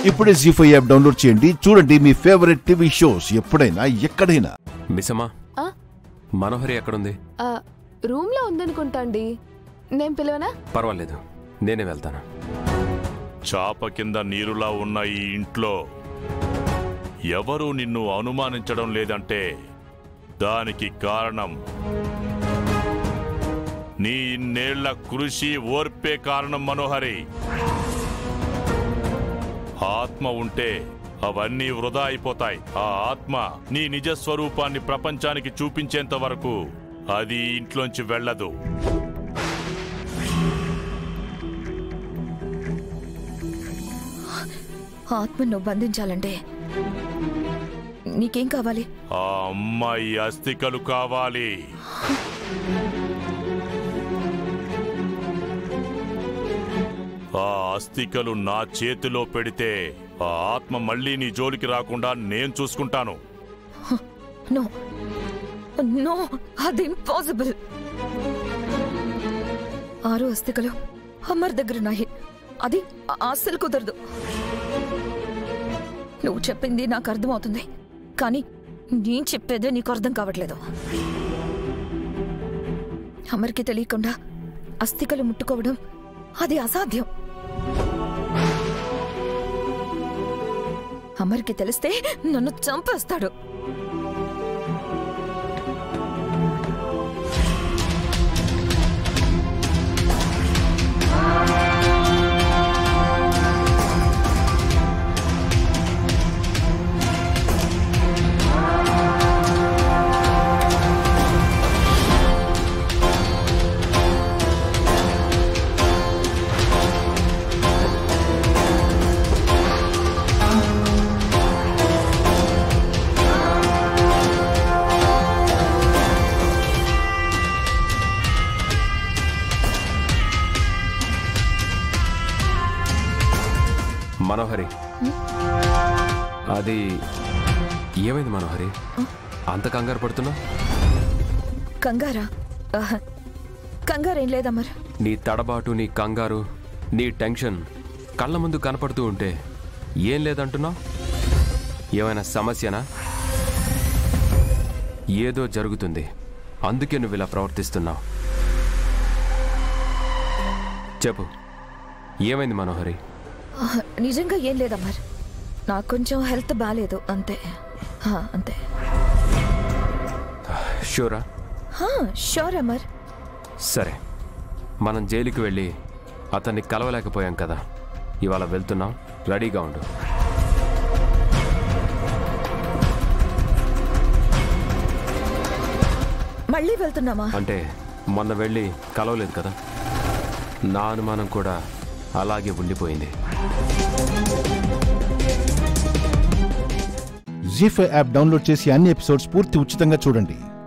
ఇప్పుడే G five app download చేయండి చూడండి మీ ఫేవరెట్ టీవీ షోస్ ఎప్పుడైనా ఎక్కడైనా మిసమ్మా ఆ? మనోహరి ఎక్కడుంది ఆ, రూమ్ లో ఉందనుకుంటా అండి నేను పిలవనా పర్వాలేదు నేనే వెళ్తాను చాప కింద నీరులా ఉన్న ఈ ఇంట్లో ఎవరూ నిన్ను అనుమానించడం లేదంటే దానికి కారణం నీ ఇన్నేళ్ల కృషి ఓర్పే కారణం మనోహరి ఆత్మ ఉంటే అవన్నీ వృధా అయిపోతాయి ఆ ఆత్మ నీ నిజ స్వరూపాన్ని ప్రపంచానికి చూపించేంత వరకు అది ఇంట్లోంచి వెళ్ళదు ఆత్మ నువ్వు బంధించాలంటే నీకేం కావాలి ఆ అమ్మాయి అస్థికలు కావాలి ఆ అస్థికలు నా చేతిలో పెడితే ఆ ఆత్మ మళ్ళీ నీ జోలికి రాకుండా నేను చూసుకుంటాను నో నో అది ఇంపాసిబుల్ ఆరు అస్థికలు అమ్మర్ దగ్గర ఉన్నాయి అది అ- అస్సలు కుదరదు నువ్వు చెప్పింది నాకు అర్థమవుతుంది కానీ నేను చెప్పేదే నీకు అర్థం కావట్లేదు అమర్కి తెలియకుండా అస్థికలు ముట్టుకోవడం అది అసాధ్యం అమర్కి తెలిస్తే నన్ను చంపేస్తాడు మనోహరి అది ఏమైంది మనోహరి అంత కంగారు పడుతున్నా కంగారా ఆహా. కంగారేం లేదమ్మర్ నీ తడబాటు నీ కంగారు నీ టెన్షన్ కళ్ళ ముందు కనపడుతూ ఉంటే ఏం లేదంటున్నావు ఏమైనా సమస్యనా ఏదో జరుగుతుంది అందుకే నువ్వు ఇలా ప్రవర్తిస్తున్నావు చెప్పు ఏమైంది మనోహరి ఆహా, నిజంగా ఏం లేదమ్మర్ నాకు కొంచెం హెల్త్ బాగాలేదు అంతే హా, అంతే షూరా హా, షూర్ అమర్ సరే మనం జైలుకి వెళ్ళి అతన్ని కలవలేకపోయాం కదా ఇవాళ వెళ్తున్నాం రెడీగా ఉండు మళ్ళీ వెళ్తున్నామా అంటే మొన్న వెళ్ళి కలవలేదు కదా నా అనుమానం కూడా అలాగే ఉండిపోయింది జీ ఫైవ్ యాప్ డౌన్లోడ్ చేసి అన్ని ఎపిసోడ్స్ పూర్తి ఉచితంగా చూడండి